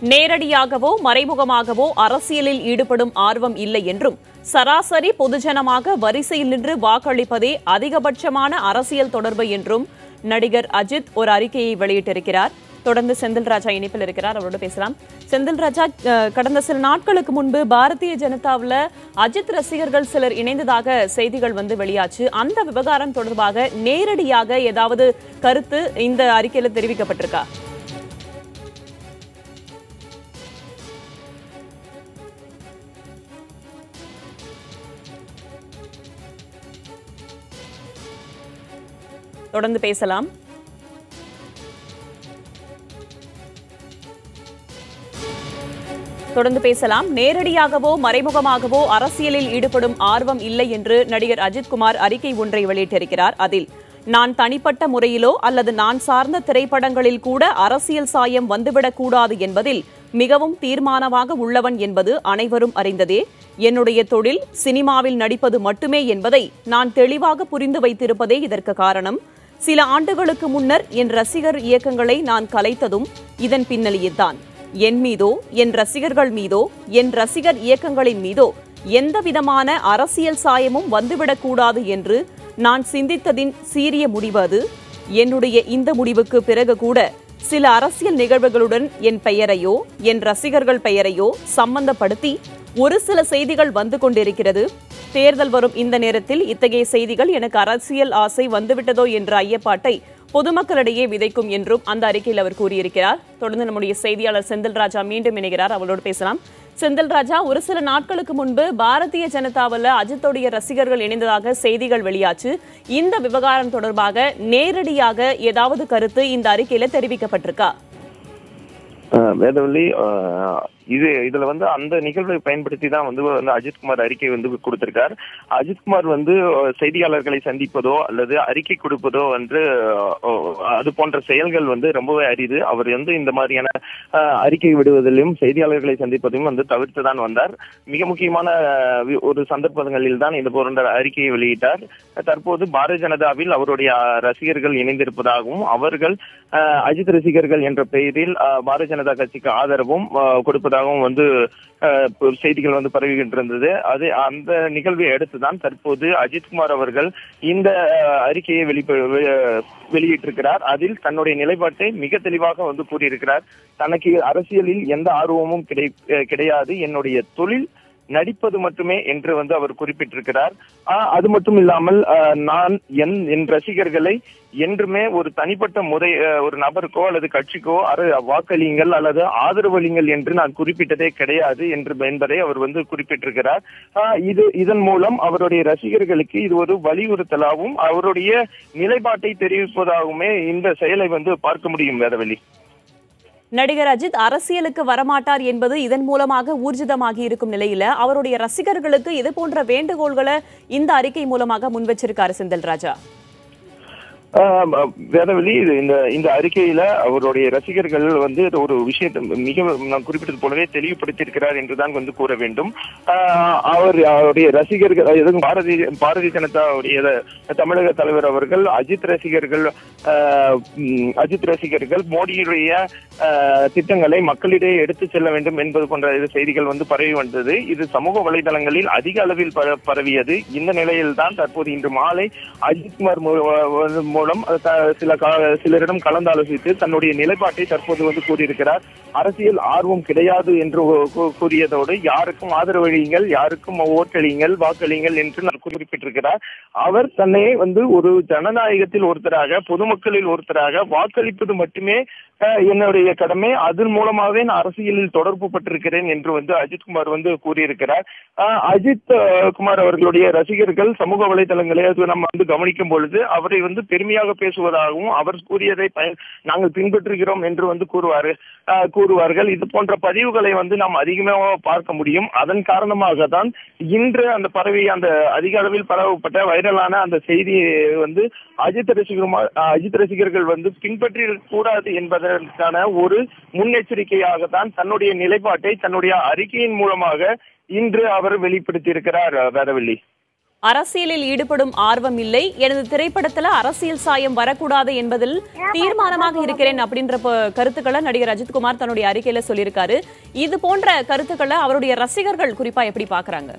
நேரடியாகவோ மறைமுகமாகவோ அரசியலில் ஈடுபடும் ஆர்வம் இல்லை என்றும் சராசரி பொதுஜனமாக வரிசையில் நின்று வாக்களிப்பதே அதிகபட்சமான அரசியல் தொடர்பு என்றும் நடிகர் அஜித் ஒரு அறிக்கையை வெளியிட்டிருக்கிறார் தொடர்ந்து செந்தில் ராஜா இணைப்பில் இருக்கிறார் அவரோட பேசலாம் செந்தில் ராஜா அஹ், கடந்த சில நாட்களுக்கு முன்பு பாரதிய ஜனதாவுல அஜித் ரசிகர்கள் சிலர் இணைந்ததாக செய்திகள் வந்து வெளியாச்சு அந்த விவகாரம் தொடர்பாக நேரடியாக ஏதாவது கருத்து இந்த அறிக்கையில தெரிவிக்கப்பட்டிருக்கா தொடர்ந்து பேசலாம் தொடர்ந்து பேசலாம் நேரடியாகவோ மறைமுகமாகவோ அரசியலில் ஈடுபடும் ஆர்வம் இல்லை என்று நடிகர் அஜித்குமார் அறிக்கை ஒன்றை வெளியிட்டிருக்கிறார் அதில் நான் தனிப்பட்ட முறையிலோ அல்லது நான் சார்ந்த திரைப்படங்களில் கூட அரசியல் சாயம் வந்துவிடக் கூடாது என்பதில் மிகவும் தீர்மானமாக உள்ளவன் என்பது அனைவரும் அறிந்ததே என்னுடைய தொழில் சினிமாவில் நடிப்பது மட்டுமே என்பதை நான் தெளிவாக புரிந்து வைத்திருப்பதே இதற்கு காரணம் சில ஆண்டுகளுக்கு முன்னர் என் ரசிகர் இயக்கங்களை நான் கலைத்ததும் இதன் பின்னணியில்தான் என் மீதோ என் ரசிகர்கள் மீதோ என் ரசிகர் இயக்கங்களின் மீதோ எந்தவிதமான அரசியல் சாயமும் வந்துவிடக்கூடாது என்று நான் சிந்தித்ததின் சீரிய முடிவு அது என்னுடைய இந்த முடிவுக்கு பிறகு கூட சில அரசியல் நிகழ்வுகளுடன் என் பெயரையோ என் ரசிகர்கள் பெயரையோ சம்பந்தப்படுத்தி ஒரு சில செய்திகள் வந்து கொண்டிருக்கிறது தேர்தல் வரும் இந்த நேரத்தில் இத்தகைய செய்திகள் எனக்கு அரசியல் ஆசை வந்துவிட்டதோ என்ற ஐயப்பாட்டை பொதுமக்களிடையே விதைக்கும் என்றும் அந்த அறிக்கையில் அவர் கூறியிருக்கிறார் தொடர்ந்து நம்முடைய செய்தியாளர் செந்தில் ராஜா மீண்டும் இணைகிறார் அவரோடு பேசலாம் செந்தில் ராஜா ஒரு சில நாட்களுக்கு முன்பு பாரதிய ஜனதாவில் அஜித்துடைய ரசிகர்கள் இணைந்ததாக செய்திகள் வெளியாச்சு இந்த விவகாரம் தொடர்பாக நேரடியாக ஏதாவது கருத்து இந்த அறிக்கையில தெரிவிக்கப்பட்டிருக்கா அஹ் வேதவல்லி அஹ் இது இதுல வந்து அந்த நிகழ்வை பயன்படுத்தி தான் வந்து வந்து அஜித்குமார் அறிக்கை வந்து கொடுத்திருக்கார் அஜித்குமார் வந்து அஹ், செய்தியாளர்களை சந்திப்பதோ அல்லது அறிக்கை கொடுப்பதோ வந்து அஹ், அது போன்ற செயல்கள் வந்து ரொம்பவே அரிது அவர் வந்து இந்த மாதிரியான அஹ், அறிக்கை விடுவதிலும் செய்தியாளர்களை சந்திப்பதையும் வந்து தவிர்த்து தான் வந்தார் மிக முக்கியமான அஹ், வி- ஒரு சந்தர்ப்பங்களில் தான் இது போன்ற அறிக்கையை வெளியிட்டார் தற்போது பாரதிய ஜனதாவில் அவருடைய அஹ், ரசிகர்கள் இணைந்திருப்பதாகவும் அவர்கள் அஹ், அஜித் ரசிகர்கள் என்ற பெயரில் அஹ், பாரதிய ஜனதா கட்சிக்கு ஆதரவும் அஹ், கொடுப்பதாகவும் வந்து அஹ், இப்ப செய்திகள் வந்து பரவிக்கின்றிருந்தது அது அந்த நிகழ்வை அடுத்துதான் தற்போது அஜித்குமார் அவர்கள் இந்த அஹ், அறிக்கையை வெளிப்ப வெ- வெளியிட்டிருக்கிறார் அதில் தன்னுடைய நிலைப்பாட்டை மிக தெளிவாக வந்து கூறியிருக்கிறார் தனக்கு அரசியலில் எந்த ஆர்வமும் கிடை அஹ், கிடையாது என்னுடைய தொழில் நடிப்பது மட்டுமே என்று வந்து அவர் குறிப்பிட்டிருக்கிறார் ஆஹ் அது மட்டும் இல்லாமல் ஆஹ் நான் என் என் ரசிகர்களை என்றுமே ஒரு தனிப்பட்ட முறை ஆஹ் ஒரு நபருக்கோ அல்லது கட்சிக்கோ அரு வாக்களியுங்கள் அல்லது ஆதரவளிங்கள் என்று நான் குறிப்பிட்டதே கிடையாது என்று என்பதை அவர் வந்து குறிப்பிட்டிருக்கிறார் ஆஹ் இது இதன் மூலம் அவருடைய ரசிகர்களுக்கு இது ஒரு வலியுறுத்தலாகவும் அவருடைய நிலைப்பாட்டை தெரிவிப்பதாகவுமே இந்த செயலை வந்து பார்க்க முடியும் வேதவெளி நடிகர் அஜித் அரசியலுக்கு வரமாட்டார் என்பது இதன் மூலமாக ஊர்ஜிதமாகி இருக்கும் நிலையில அவருடைய ரசிகர்களுக்கு இது போன்ற வேண்டுகோள்களை இந்த அறிக்கை மூலமாக முன்வச்சிருக்காரு செந்தில் ராஜா ஆஹ் வேதவெளி இது இந்த இந்த அறிக்கையில அவருடைய ரசிகர்கள் வந்து ஒரு விஷயத்தை மிக நான் குறிப்பிட்டது போலவே தெளிவுபடுத்தியிருக்கிறார் என்றுதான் வந்து கூற வேண்டும் ஆஹ் அவர் அவருடைய ரசிகர்கள் எதுவும் பாரதிய பாரதிய ஜனதாவுடைய தமிழக தலைவர் அவர்கள் அஜித் ரசிகர்கள் ஆஹ் உம், அஜித் ரசிகர்கள் மோடியுடைய ஆஹ், திட்டங்களை மக்களிடையே எடுத்து செல்ல வேண்டும் என்பது போன்ற இது செய்திகள் வந்து பரவி வந்தது இது சமூக வலைதளங்களில் அதிக அளவில் பர- பரவியது இந்த நிலையில் தான் தற்போது இன்று மாலை அஜித்குமார் மூ- வ- மூலம் அது த- சில கா- சிலரிடம் கலந்தாலோசித்து தன்னுடைய நிலைப்பாட்டை தற்போது வந்து கூறியிருக்கிறார் அரசியல் ஆர்வம் கிடையாது என்று கூ- கூறியதோடு யாருக்கும் ஆதரவளியுங்கள் யாருக்கும் ஓட்டளியுங்கள் வாக்களியுங்கள் என்று நான் குறிப்பிட்டிருக்கிறார் அவர் தன்னை வந்து ஒரு ஜனநாயகத்தில் ஒருத்தராக பொதுமக்களில் ஒருத்தராக வாக்களிப்பது மட்டுமே அஹ், என்னுடைய கடமை அதன் மூலமாகவே நான் அரசியலில் தொடர்பு பட்டிருக்கிறேன் என்று வந்து அஜித்குமார் வந்து கூறியிருக்கிறார் அஹ், அஜித் அஹ், குமார் அவர்களுடைய ரசிகர்கள் சமூக வலைதளங்களை அது நம்ம வந்து கவனிக்கும் பொழுது அவரை வந்து பெருமையாக பேசுவதாகவும் அவர் கூறியதை பய- நாங்கள் பின்பற்றுகிறோம் என்று வந்து கூறுவாரு அஹ், கூறுவார்கள் இது போன்ற பதிவுகளை வந்து நாம் அதிகமாக பார்க்க முடியும் அதன் காரணமாக தான் இன்று அந்த பரவி அந்த அதிக அளவில் பரவப்பட்ட வைரலான அந்த செய்தியை வந்து அஜித் ரசிகர் அஜித் ரசிகர்கள் வந்து பின்பற்றி கூடாது என்பதற்கான ஒரு முன்னெச்சரிக்கையாக தான் தன்னுடைய நிலைப்பாட்டை தன்னுடைய அறிக்கையின் மூலமாக இன்று அவர் வெளிப்படுத்தியிருக்கிறார் வேதவள்ளி அரசியலில் ஈடுபடும் ஆர்வம் இல்லை எனது திரைப்படத்துல அரசியல் சாயம் வரக்கூடாது என்பதில் தீர்மானமாக இருக்கிறேன் அப்படின்ற ப- கருத்துக்களை நடிகர் அஜித்குமார் தன்னுடைய அறிக்கையில சொல்லியிருக்காரு இது போன்ற கருத்துக்களை அவருடைய ரசிகர்கள் குறிப்பா எப்படி பாக்குறாங்க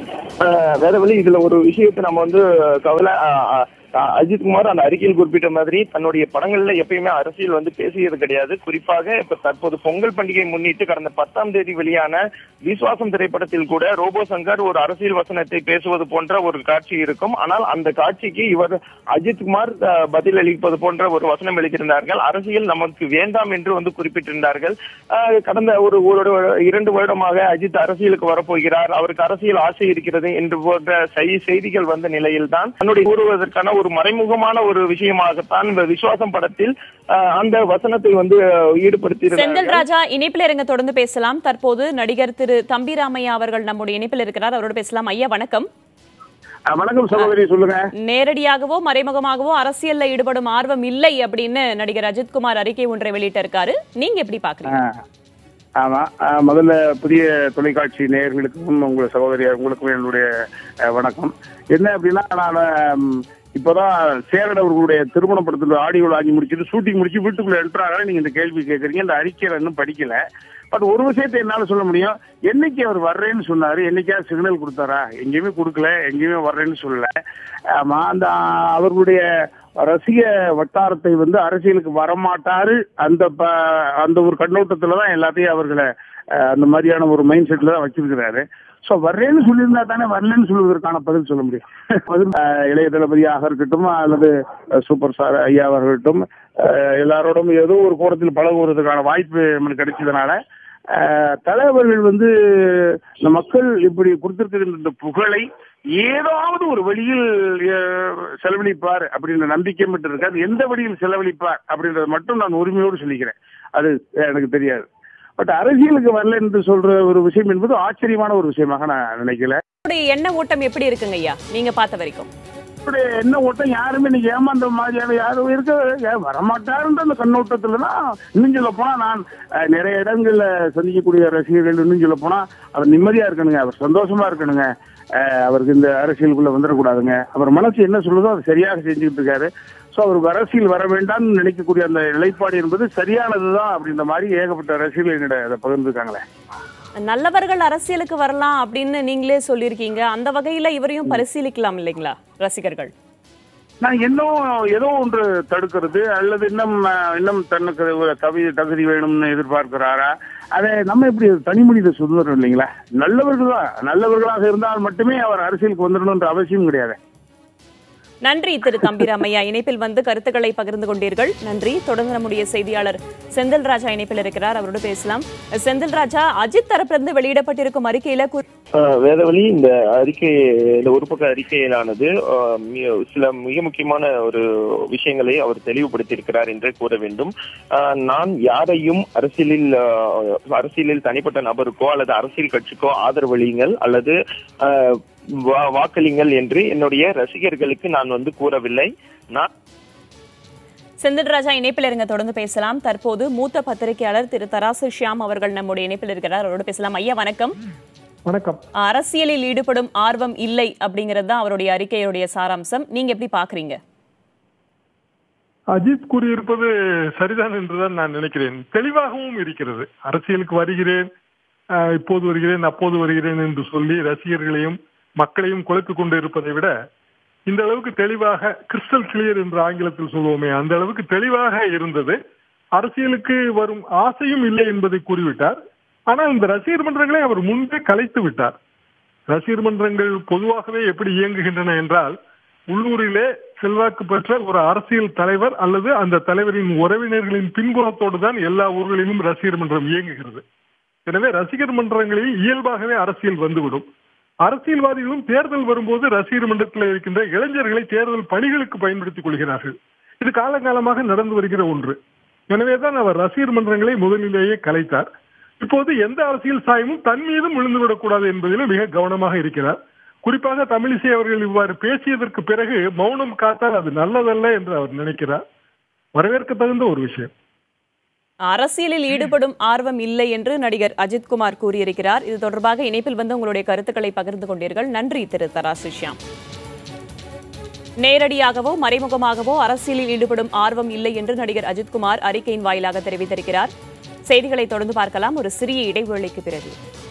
ஆஹ் வேதவழி இதுல ஒரு விஷயத்தை நம்ம வந்து கவலை ஆஹ் ஆஹ் ஆஹ் அஜித்குமார் அந்த அறிக்கையில் குறிப்பிட்ட மாதிரி தன்னுடைய படங்கள்ல எப்பயுமே அரசியல் வந்து பேசியது கிடையாது குறிப்பாக இப்ப தற்போது பொங்கல் பண்டிகை முன்னிட்டு கடந்த பத்தாம் தேதி வெளியான விஸ்வாசம் திரைப்படத்தில் கூட ரோபோ சங்கர் ஒரு அரசியல் வசனத்தை பேசுவது போன்ற ஒரு காட்சி இருக்கும் ஆனால் அந்த காட்சிக்கு இவர் அஜித்குமார் ஆஹ் பதில் அளிப்பது போன்ற ஒரு வசனம் எழுதியிருந்தார்கள் அரசியல் நமக்கு வேண்டாம் என்று வந்து குறிப்பிட்டிருந்தார்கள் ஆஹ் கடந்த ஒரு ஒரு இரண்டு வருடமாக அஜித் அரசியலுக்கு வரப்போகிறார் அவருக்கு அரசியல் ஆசை இருக்கிறது என்று போன்ற செய்- செய்திகள் வந்த நிலையில்தான் தன்னுடைய கூறுவதற்கான ஒரு மறைமுகமான ஒரு விஷயமாகத்தான் இந்த விசுவாசம் படத்தில் ஆஹ் அந்த வசனத்தை வந்து ஈடுபடுத்தி செந்தில் ராஜா இணைப்பில் இருங்க தொடர்ந்து பேசலாம் தற்போது நடிகர் திரு தம்பிராமையா அவர்கள் நம்முடைய இணைப்பில் இருக்கிறார் அவரோட பேசலாம் ஐயா வணக்கம் வணக்கம் சகோதரி சொல்லுங்க நேரடியாகவோ மறைமுகமாகவோ அரசியல்ல ஈடுபடும் ஆர்வம் இல்லை அப்படின்னு நடிகர் அஜித்குமார் அறிக்கை ஒன்றை வெளியிட்டிருக்காரு நீங்க எப்படி பாக்குறீங்க ஆ, ஆமா ஆ, முதல்ல புதிய தொலைக்காட்சி நேயர்களுக்கும் உங்கள் சகோதரி உங்களுக்கும் என்னுடைய அஹ், வணக்கம் என்ன அப்படின்னா நான் ம், இப்போதான் சேரன் அவர்களுடைய திருமண படத்துல ஆடியோ ஆகி முடிச்சுட்டு ஷூட்டிங் முடிச்சு வீட்டுக்குள்ள என்ட்ராக நீங்க இந்த கேள்வி கேட்குறீங்க இந்த அறிக்கையில இன்னும் படிக்கல பட் ஒரு விஷயத்தை என்னால சொல்ல முடியும் என்னைக்கு அவர் வர்றேன்னு சொன்னாரு என்னைக்காவது சிக்னல் கொடுத்தாரா எங்கேயுமே கொடுக்கல எங்கேயுமே வர்றேன்னு சொல்லல ஆமா அந்த அவர்களுடைய ரசிக வட்டாரத்தை வந்து அரசியலுக்கு வரமாட்டாரு அந்த ப- அந்த ஒரு கண்ணோட்டத்துல தான் எல்லாத்தையும் அவர்களை அஹ், அந்த மாதிரியான ஒரு மைண்ட் செட்ல தான் வச்சிருக்கிறாரு சோ வர்றேன்னு சொல்லியிருந்தா தானே வரலன்னு சொல்வதற்கான பதில் சொல்ல முடியும் பதில் அஹ், இளைய தளபதியாக இருக்கட்டும் அல்லது அஹ், சூப்பர் ஸ்டார் ஐயாவாக இருக்கட்டும் அஹ், எல்லாரோடும் ஏதோ ஒரு கோணத்தில் பழகுவதற்கான வாய்ப்பு நமக்கு கிடைச்சதுனால அஹ், தலைவர்கள் வந்து இந்த மக்கள் இப்படி கொடுத்திருக்கிற இந்த புகழை ஏதாவது ஒரு வழியில் அஹ், செலவழிப்பார் அப்படின்ற நம்பிக்கை மட்டும் இருக்கு அது எந்த வழியில் செலவழிப்பார் அப்படின்றத மட்டும் நான் உரிமையோடு சொல்லிக்கிறேன் அது எனக்கு தெரியாது பட் அரசியலுக்கு வரல என்று சொல்ற ஒரு விஷயம் என்பது ஆச்சரியமான ஒரு விஷயமாக நான் நினைக்கல உங்களுடைய எண்ண ஓட்டம் எப்படி இருக்குங்க ஐயா நீங்க பார்த்த வரைக்கும் இப்படி என்ன ஓட்டம் யாருமே இன்னைக்கு ஏமாந்த மாதிரியான யாரும் இருக்க ஏன் வரமாட்டாருன்ற அந்த கண்ணோட்டத்துல தான் இன்னும் சொல்ல போனா நான் அஹ், நிறைய இடங்கள்ல சந்திக்கக்கூடிய ரசிகர்கள் இன்னும் சொல்ல போனா அவர் நிம்மதியா இருக்கணுங்க அவர் சந்தோஷமா இருக்கணுங்க அஹ், அவருக்கு இந்த அரசியலுக்குள்ள வந்துடக்கூடாதுங்க அவர் மனசு என்ன சொல்லுதோ அதை சரியாக செஞ்சுக்கிட்டு இருக்காரு ஸோ அவருக்கு அரசியல் வர வேண்டாம்னு நினைக்கக்கூடிய அந்த நிலைப்பாடு என்பது சரியானதுதான் அப்படின்ற மாதிரி ஏகப்பட்ட ரசிகர்கள் என்னிட அதை பகிர்ந்துருக்காங்களே நல்லவர்கள் அரசியலுக்கு வரலாம் அப்படின்னு நீங்களே சொல்லியிருக்கீங்க அந்த வகையில இவரையும் பரிசீலிக்கலாம் இல்லைங்களா ரசிகர்கள் நான் இன்னும் ஏதோ ஒன்று தடுக்கிறது அல்லது இன்னும் அஹ், இன்னும் தனக்கு ஒரு தவி தகுதி வேணும்னு எதிர்பார்க்கிறாரா அதை நம்ம எப்படி தனி மனித சுதந்திரம் இல்லைங்களா நல்லவர்கள் தான் நல்லவர்களாக இருந்தால் மட்டுமே அவர் அரசியலுக்கு வந்துடணுன்ற அவசியம் கிடையாது நன்றி திரு தம்பிராமையா இணைப்பில் வந்து கருத்துக்களை பகிர்ந்து கொண்டீர்கள் நன்றி தொடர்ந்து நம்முடைய செய்தியாளர் செந்தில் ராஜா இணைப்பில் இருக்கிறார் அவரோடு பேசலாம் செந்தில் ராஜா அஜித் தரப்பிலிருந்து வெளியிடப்பட்டிருக்கும் அறிக்கையில குறி- ஆஹ் வேதவழி இந்த அறிக்கை இந்த ஒரு பக்க அறிக்கையிலானது ஆஹ் மி- சில மிக முக்கியமான ஒரு விஷயங்களை அவர் தெளிவுபடுத்தியிருக்கிறார் என்றே கூற வேண்டும் ஆஹ் நான் யாரையும் அரசியலில் ஆஹ் அரசியலில் தனிப்பட்ட நபருக்கோ அல்லது அரசியல் கட்சிக்கோ ஆதரவளியுங்கள் அல்லது ஆஹ் வா- வாக்களிங்கள் என்று என்னுடைய ரசிகர்களுக்கு நான் வந்து கூறவில்லை நான் செந்தில் ராஜா இணைப்பில் இருங்க தொடர்ந்து பேசலாம் தற்போது மூத்த பத்திரிகையாளர் திரு தராசு ஷியாம் அவர்கள் நம்முடைய இணைப்பில் இருக்கிறார் அவரோடு பேசலாம் ஐயா வணக்கம் வணக்கம் அரசியலில் ஈடுபடும் ஆர்வம் இல்லை அப்படிங்கிறது தான் அவருடைய அறிக்கையுடைய சாராம்சம் நீங்க எப்படி பாக்குறீங்க அஜித் கூறியிருப்பது சரிதான் என்றுதான் நான் நினைக்கிறேன் தெளிவாகவும் இருக்கிறது அரசியலுக்கு வருகிறேன் ஆஹ், இப்போது வருகிறேன் அப்போது வருகிறேன் என்று சொல்லி ரசிகர்களையும் மக்களையும் குழப்பிக் கொண்டு இருப்பதை விட இந்த அளவுக்கு தெளிவாக கிறிஸ்டல் கிளியர் என்று ஆங்கிலத்தில் சொல்லுவோமே அந்த அளவுக்கு தெளிவாக இருந்தது அரசியலுக்கு வரும் ஆசையும் இல்லை என்பதை கூறிவிட்டார் ஆனால் இந்த ரசிகர் மன்றங்களை அவர் முன்பே கலைத்து விட்டார் ரசிகர் மன்றங்கள் பொதுவாகவே எப்படி இயங்குகின்றன என்றால் உள்ளூரிலே செல்வாக்கு பெற்ற ஒரு அரசியல் தலைவர் அல்லது அந்த தலைவரின் உறவினர்களின் பின்புறத்தோடு தான் எல்லா ஊர்களிலும் ரசிகர் மன்றம் இயங்குகிறது எனவே ரசிகர் மன்றங்களில் இயல்பாகவே அரசியல் வந்துவிடும் அரசியல்வாதிகளும் தேர்தல் வரும்போது ரசிகர் மன்றத்தில் இருக்கின்ற இளைஞர்களை தேர்தல் பணிகளுக்கு பயன்படுத்திக் கொள்கிறார்கள் இது காலங்காலமாக நடந்து வருகிற ஒன்று எனவேதான் அவர் ரசிகர் மன்றங்களை முதலிலேயே கலைத்தார் இப்போது எந்த அரசியல் சாயமும் தன் மீதும் விழுந்துவிடக்கூடாது என்பதிலும் மிக கவனமாக இருக்கிறார் குறிப்பாக தமிழிசை அவர்கள் இவ்வாறு பேசியதற்கு பிறகு மௌனம் காத்தால் அது நல்லதல்ல என்று அவர் நினைக்கிறார் வரவேற்க தகுந்த ஒரு விஷயம் அரசியலில் ஈடுபடும் ஆர்வம் இல்லை என்று நடிகர் அஜித்குமார் கூறியிருக்கிறார் இது தொடர்பாக இணைப்பில் வந்து உங்களுடைய கருத்துக்களை பகிர்ந்து கொண்டீர்கள் நன்றி திரு தராசு ஷியாம் நேரடியாகவோ மறைமுகமாகவோ அரசியலில் ஈடுபடும் ஆர்வம் இல்லை என்று நடிகர் அஜித்குமார் அறிக்கையின் வாயிலாக தெரிவித்திருக்கிறார் செய்திகளை தொடர்ந்து பார்க்கலாம் ஒரு சிறிய இடைவேளைக்கு பிறகு